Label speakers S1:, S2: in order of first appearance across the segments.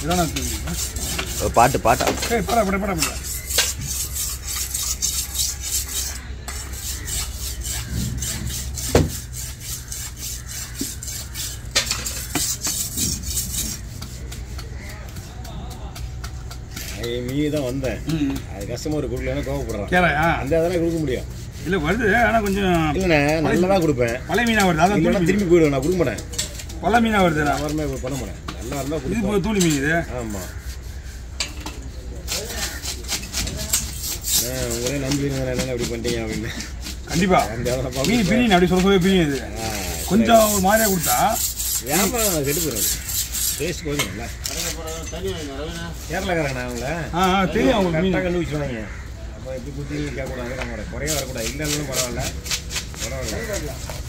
S1: இதான் நான் தெரிஞ்சுக்கிறேன்
S2: ஒரு பாட்டு பாட்டா
S1: ஏய் பட பட பட பட
S3: மீ தான் வந்தேன்
S1: ம்
S3: அது கஸ்டமர் கொடுக்கலன்னா கோவப்படுறான்
S1: கேளையா
S3: அந்த அதெல்லாம் கொடுக்க முடியும்
S1: இல்லை வருது ஆனால் கொஞ்சம்
S3: இல்லைண்ணே நல்லா தான் கொடுப்பேன்
S1: பழைய மீனாக வருது அதான்
S3: இல்லைன்னா
S1: தூளி மீன்
S3: திரும்பி போயிடுவேன் நான் கொடுக்க மாட்டேன்
S1: பழைய மீனாக வருது
S3: நான் வரமே பண்ண மாட்டேன் நல்லா இருந்தால்
S1: இது
S3: கொடுப்பேன்
S1: இப்போ தூளி மீன் இது
S3: ஆமாம் உங்களே நம்பிடுங்க என்ன இப்படி பண்ணிட்டீங்க அப்படின்னு
S1: கண்டிப்பா
S3: அந்த இடத்துல பார்க்க
S1: மீன் பிரியும் அப்படி சொல்ல சொல்ல பிரியும் இது
S3: ஆ,
S1: கொஞ்சம் ஒரு மாதிரியா கொடுத்தா
S3: வியாபாரம் கெட்டு போயிடும் டேஸ்ட் போதும்ல கேரளாக்காரங்கண்ணா அவங்கள
S1: ஆ ஆ தெரியும் அவங்களுக்கு மீன்
S3: கரெக்டாக கண்டுபிடிச்சிருவாங்க அப்போ எப்படி குத்தி கேட்கக்கூடாது நம்மளோட குறைய வரக்கூடாது இல்லைன்னாலும் பரவாயில்ல பரவாயில்ல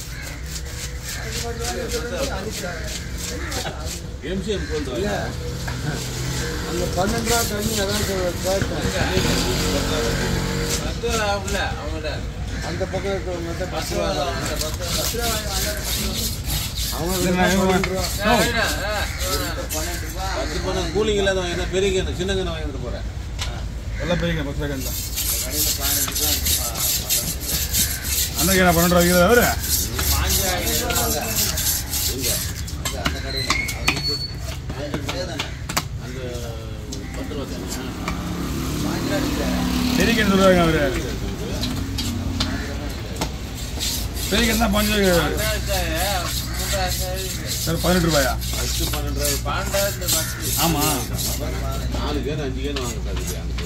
S4: எம்சிஎம் கொண்டு வர
S5: அந்த பன்னெண்டு ரூபா தண்ணி அதான் கேட்டேன்
S4: பத்து ரூபா ஆகும்ல அவங்கள்ட்ட
S5: அந்த பக்கம் இருக்கிறவங்க
S4: பத்து ரூபா தான், அந்த பத்து ரூபா. பத்து ரூபா வாங்கி வாங்க.
S1: சரி, நான் இவன்
S4: ஆ, வைடா, ஆ, ஆ. பத்து பணம் கூலிங் இல்லாத வாங்கி என்ன பெரிய கேன் சின்ன கேன் வாங்கிட்டு போறேன்
S1: எல்லாம் பெரிய பத்து ரூபாய் தான் அந்த கேடா பன்னெண்டு ரூபாய்க்கு அவரு
S4: அந்த பத்து ரூபா தானே
S1: பெரிய கேன் சொல்லுவாங்க அவரு பெரிய கேன் தான் பஞ்சு சார் பதினெட்டு ரூபாயா
S4: ஃபஸ்ட்டு பன்னெண்டு ரூபா பன்னெண்டாயிரத்து பத்து
S1: ஆமா
S4: நாலு கேன் அஞ்சு கேன் வாங்க சார் அங்கே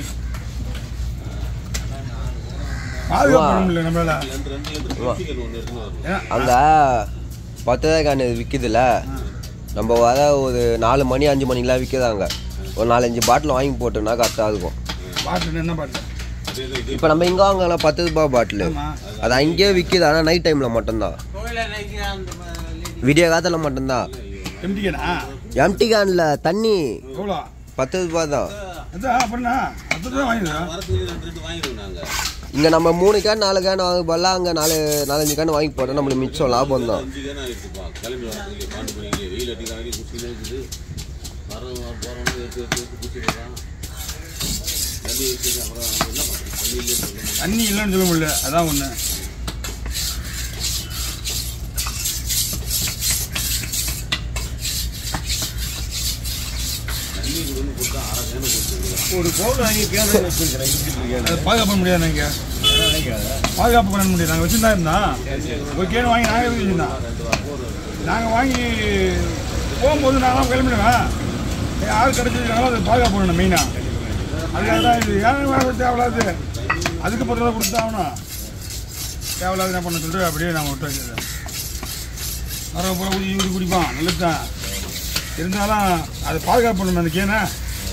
S1: பாதுகாப்பு பண்ண முடியல நம்மளால
S4: ரெண்டு ரெண்டு லிட்டர் பெப்சி கேன் ஒன்று எடுத்துன்னு வரணும்
S1: ஏன்னா,
S2: அங்கே பத்து ரூபாய்க்கான விற்கிதுல்ல நம்ம வர ஒரு நாலு மணி அஞ்சு மணிக்கெலாம் விற்கிதாங்க ஒரு நாலஞ்சு பாட்டில் வாங்கி போட்டோம்னா கரெக்டாக இருக்கும்
S1: பாட்டு என்ன பாட்டு
S4: அதே தான் இது
S2: இப்போ நம்ம இங்கே வாங்கலாம் பத்து ரூபாய் பாட்டில்
S1: ஆமா
S2: அது அங்கேயே விற்கிது ஆனால் நைட் டைமில் மட்டும்தான் விடிய காலத்தில் மட்டும்தான்
S1: எம்டி கேனா
S2: எம்டி கேனில் தண்ணி
S1: எவ்வளோ
S2: பத்து ரூபாய் தான்
S1: அதான் அப்படின்னா பத்து ரூபா வாங்கிடுறோம்
S4: வரத்துக்கு ரெண்டு ரெண்டு வாங்கிடுவோம் நாங்கள்
S2: இங்கே நம்ம மூணு கேன் நாலு கேன் வாங்க போல அங்கே நாலு நாலஞ்சு கேன் வாங்கி போட்டோம் நம்மளுக்கு மிச்சம் லாபம் தான்
S4: அஞ்சு கேன் எடுத்துப்பான் கிளம்பி வரதுக்கு பன்னெண்டு மணிக்கு வெயில் அடிக்க அடி குடிச்சுனே இருக்குது வரவங்க போகிறவங்க எடுத்து எடுத்து எடுத்து குடிச்சுக்கிறான் தண்ணி இருக்குது அப்புறம் என்ன பண்ணுறது தண்ணி இல்லைன்னு சொல்ல முடியும்
S1: தண்ணி இல்லைன்னு சொல்ல முடியல அதான் ஒன்று
S4: தண்ணி கொடுன்னு கொடுத்தா அரை கேனை கொடுத்துருக்கலாம்
S3: ஒரு பவுன் வாங்கி கேஸ் வச்சுருக்கிறேன் இடிச்சிட்டு
S1: அது பாதுகாப்பு பண்ண முடியாது நீங்கள்
S3: நினைக்காத
S1: பாதுகாப்பு பண்ண முடியாது நாங்கள் வச்சுருந்தா இருந்தா ஒரு கேன் வாங்கி நாங்கள் வச்சுருந்தோம் நாங்கள் வாங்கி போகும்போது நாங்களாம் கிளம்பிடுவேன் யார் கிடச்சிருக்காங்களோ அதை பாதுகாப்பு பண்ணணும் மெயினாக அதுக்காக தான் இது ஏன் வேலை தேவையில்லாது அதுக்கு பத்து ரூபா கொடுத்தாகணும் தேவையில்லாத என்ன பண்ண சொல்லிட்டு அப்படியே நாங்கள் விட்டு வச்சிருக்கோம் வரவங்க போல ஊதி ஊதி குடிப்பான் நல்லது தான் இருந்தாலும் அதை பாதுகாப்பு பண்ணணும் அந்த கேனை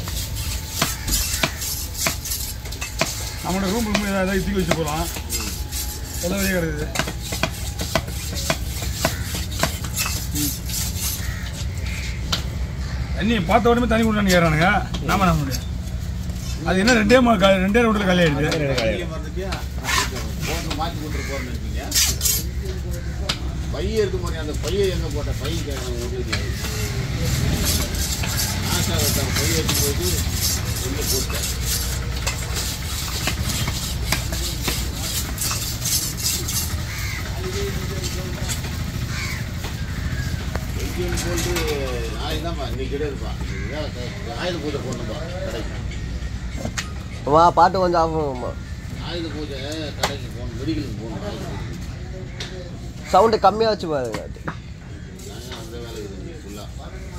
S1: நம்மளோட ரூம் ரூம் ஏதாவது தூக்கி வச்சு போகலாம் எல்லாம் வெளியே கிடக்குது ம். தண்ணி பார்த்த உடனே தண்ணி கொடுத்தான்னு கேட்குறானுங்க நாம என்ன முடியும் அது என்ன ரெண்டே மா கா- ரெண்டே ரோட்டில் காலி ஆயிடுது
S4: தண்ணியை மறந்துட்டியா போட்டு மாற்றி கொடுத்துட்டு போகிறேன்னு இருக்கீங்க பைய இருக்கு மாதிரி அந்த பையை எங்கே போட்ட பை கேட்கணும் உங்களுக்கு ஆசா வச்சாங்க பைய இருக்கும்போது எங்கே போட்டேன் எங்கேயும் போட்டு நாளைக்கு தான்ப்பா இன்னைக்கு கிடையாதுப்பா ஆயுத பூஜை போடணும்பா கடைக்கு
S2: வா பாட்டு கொஞ்சம் ஆகும்
S4: ஆயுத பூஜை கடைக்கு போகணும் மெடிக்கலுக்கு போகணும் ஆயுத பூஜைக்கு.
S2: சவுண்டு கம்மியாக வச்சு பாருங்க
S4: நாங்கள் அந்த வேலை இருக்குது ஃபுல்லாக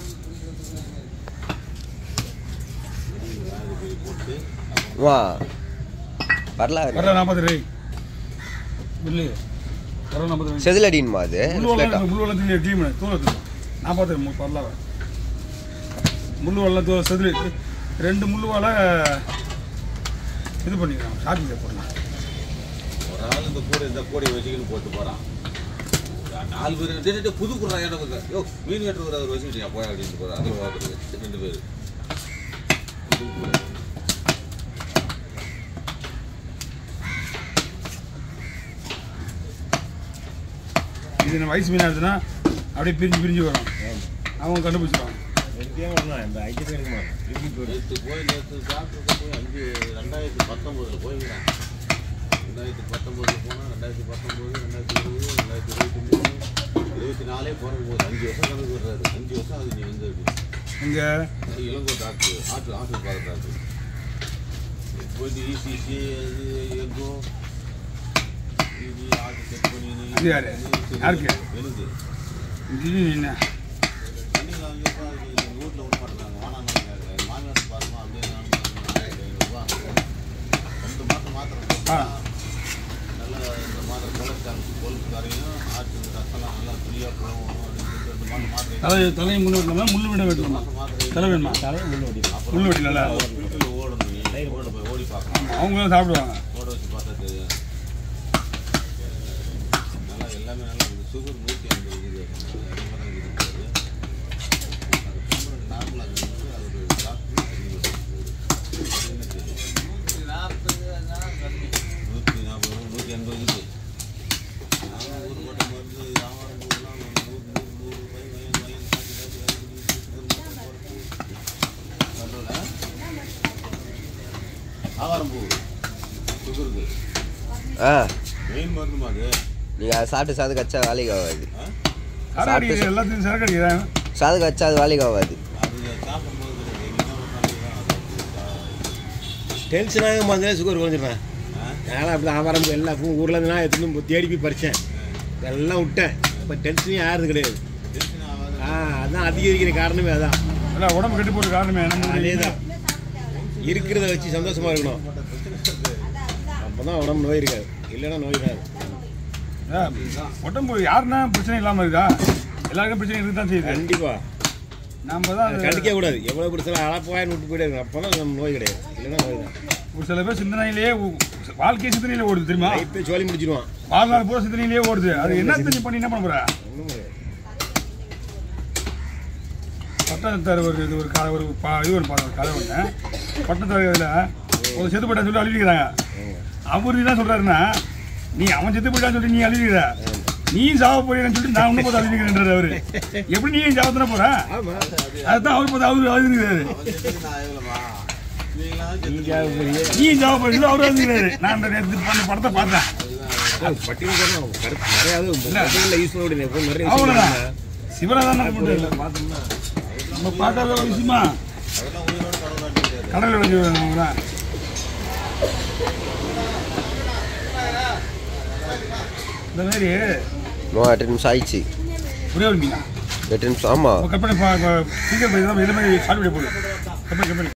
S4: போட்டு
S2: வா வரல
S1: வரல நாற்பது ரூபாய் பில்லு வரல நாற்பது ரூபாய்
S2: செதிலடின்மா அது
S1: முள்ளு
S2: flat ஆ?
S1: வெள்ளம் முள்ளு வெள்ளத்தில் க்ளீன் தூரத்து நாற்பது வரல முள்ளு வெள்ளம் தூர செதில் ரெண்டு முள்ளு வாழை இது பண்ணிக்கலாம் ஷார்ட்டிங் போடலாம்
S4: ஒரு ஆள் இந்த கூடை இந்த கூடையை வச்சுக்கின்னு போட்டு போகிறான் நாலு பேர் டேய், டேய், டேய், புது குடுறா எனக்கு வந்து யோ மீன் வெட்டுற அவர் வச்சுக்கிட்டியா போய் அப்படின்னு போகிறா அது பார்க்குறது ரெண்டு பேர்
S1: இது நம்ம வயசு மீனாக இருந்துச்சுன்னா அப்படியே பிரிஞ்சு பிரிஞ்சு வரும் அவங்க கண்டுபிடிச்சிருவாங்க
S3: எடுக்கவே மாட்டோம் இந்த ஐட்டத்தை எடுக்க மாட்டோம் திருப்பி போயிடும்
S4: நேற்று போய் நேற்று டாக்டர்கிட்ட போய் அஞ்சு ரெண்டாயிரத்தி பத்தொம்போதில் போய்க்கிறேன் ரெண்டாயிரத்தி பத்தொம்போது போனால் ரெண்டாயிரத்தி பத்தொம்போது ரெண்டாயிரத்தி இருபது ரெண்டாயிரத்தி இருபத்தி மூணு இருபத்தி நாலே போகிற போது அஞ்சு வருஷம் கணக்கு வர்றாரு அஞ்சு வருஷம் அது நீ வந்து
S1: இங்கே
S4: இளங்கோ டாக்டர் ஆட்டு ஆட்டு பாத டாக்டர் போயிட்டு இசிசி அது எங்கோ இது ஆட்டு செக் பண்ணி நீ-
S1: அது யாரு? யாருக்கு?
S4: எனக்கு
S1: இது என்ன
S4: தண்ணி வாங்கியப்போ அது எங்கள் வீட்டில் விட மாட்டேங்கிறாங்க வானாங்க எங்கள் மாமியார் பாருமா அப்படியே நானும் ஆயிரத்தி ஐநூறுரூவா ரெண்டு மாதம் மாத்திரை
S1: ஆ
S4: போட்டா நல்லா இந்த மாத்திரை கொலஸ்ட்ரால் கொழுப்பு கரையும் ஆட்டு ரசம்லாம் நல்லா ஃப்ரீயாக போகும் அப்படின்னு சொல்லிட்டு ரெண்டு மாதம் மாத்திரை
S1: தலை தலையை முன்னு வெட்டலாமா முள்ளு விட வெட்டலாமா
S4: மாதம் மாத்திரை
S1: தலை வேணுமா
S3: தலையை முள்ள ஓட்டிடும்
S1: முள்ளு வெட்டில
S4: வீட்டில் ஓடணும் நீ ஓட போய் ஓடி பார்க்கலாம்
S1: அவங்களும் சாப்பிடுவாங்க
S4: ஓட வச்சு பார்த்தா தெரியும் நல்லா எல்லாமே நல்லா இருக்குது சுகர் நூற்றி ஐம்பது இருக்குது அதிகமாக இருக்குது நார்மலாக இருக்குது அது ஒரு டாக்டர் என்ன தெரியும் நூற்றி நாற்பது நூற்றி எண்பது இருக்குது நாங்கள் ஊர் போட்ட மருந்து வியாபாரம் போடலாம் நூறு நூறு நூறு ரூபாய் வயல் வயல் காசு காசு வேலை பண்ணி சுகர் மட்டும் போடுறது ஆவாரம் பூ சுகருக்கு
S2: ஆ
S4: மெயின் மருந்துமா அது
S2: நீங்கள் அதை சாப்பிட்டு சாது கச்சா வேலைக்கு ஆகாது
S4: ஆ?
S1: கடை அடிக்கிற எல்லாத்தையும் சரக்கு அடிக்கிறாங்க
S2: சாது கச்சா அது வேலைக்கு ஆகாது
S4: அது சாப்பிடும்போது கிடையாது என்ன ஒரு நாளைக்கு தான் அது
S3: டென்ஷனாக முதல்ல சுகர் குறைஞ்சிருவேன்
S4: ஆ?
S3: நானும் அப்படி ஆவாரம் எல்லா ஊரில் இருந்து நான் எடுத்துன்னு போய் தேடி போய் பறித்தேன் எல்லாம் விட்டேன் இப்போ டென்ஷனே ஆறுது கிடையாது
S4: டென்ஷன் ஆகாது
S3: ஆ அதான் அதிகரிக்கிற காரணமே அதான்
S1: இல்லை உடம்பு கெட்டு போகிற காரணமே நம்ம
S3: அதே தான் இருக்கிறத வச்சு சந்தோஷமா இருக்கணும் அப்போ தான் உடம்பு நோய் இருக்காது இல்லைன்னா நோய் இருக்காது
S1: ஏன், உடம்பு யாருன்னா பிரச்சனை இல்லாமல் இருக்கா எல்லாருக்கும் பிரச்சனை இருக்கு தான் செய்யுது
S3: கண்டிப்பா
S1: நம்ம தான் அது-
S3: கண்டிக்க கூடாது எவ்வளோ பிரச்சனை அளப்பாயின்னு விட்டு போயிட்டே இருக்கணும் அப்போ தான் நம்ம நோய் கிடையாது இல்லைன்னா நோய் தான்
S1: ஒரு சில பேர் சிந்தனையிலேயே ஓ- வாழ்க்கை சிந்தனையிலே ஓடுது தெரியுமா
S3: லைஃப்பே சோழி முடிச்சிடுவான்
S1: வாழ்நாள் பூரா சிந்தனையிலேயே ஓடுது அது என்ன தெரிஞ்சு பண்ணி என்ன பண்ண போற
S3: ஒன்றும் கிடையாது
S1: பட்டணத்தார் ஒரு இது ஒரு கதை ஒரு பா இது ஒரு பா- ஒரு கதை ஒன்று பட்டணத்தார் இதில் ஒரு செத்து போட்டா சொல்லி அழுவிக்கிறாங்க அவர் என்ன சொல்றாருன்னா நீ அவன் செத்து போயிட்டான்னு சொல்லி நீ அழுவிக்கிற நீ சாவ போறேன்னு சொல்லிட்டு நான் இன்னும் பார்த்து அழுவிக்கிறேன்றாரு அவரு எப்படி நீ சாவத்தானே போற
S3: ஆமாம்
S1: அதுதான் அவர் பார்த்து அவரு அழுதுகிறாரு
S4: நான் எவ்வளோமா நீங்களாம்
S3: நீங்கள் பெரிய
S1: நீ சாவ போறீங்க அவரு அழுதுகிறாரு நான் அந்த நேத்து அந்த படத்தை பார்த்தேன்
S3: பட்டியல் போடணும் கருத்து நிறையா பட்டியலில் யூஸ் பண்ண முடியாது எப்போ நிறைய
S1: அவ்வளோதான்
S3: விஷயம்
S1: சிவராதான் பண்ணுறது
S3: பார்த்தோம்னா
S1: நம்ம பார்க்காத ஒரு விஷயமா
S4: அதெல்லாம் உயிரோட கடவுளாட்டி முடியாது
S1: கடலில் வச்சு இந்த மாதிரி
S2: இன்னும் எட்டு நிமிஷம் ஆயிடுச்சு
S1: ஒரே ஒரு மீனா
S2: எட்டு நிமிஷம் ஆமாம்
S1: கற்பனை சீக்கிரம் போய் தான் இது மாதிரி சாப்பிட போகுது கற்பனை கற்பனை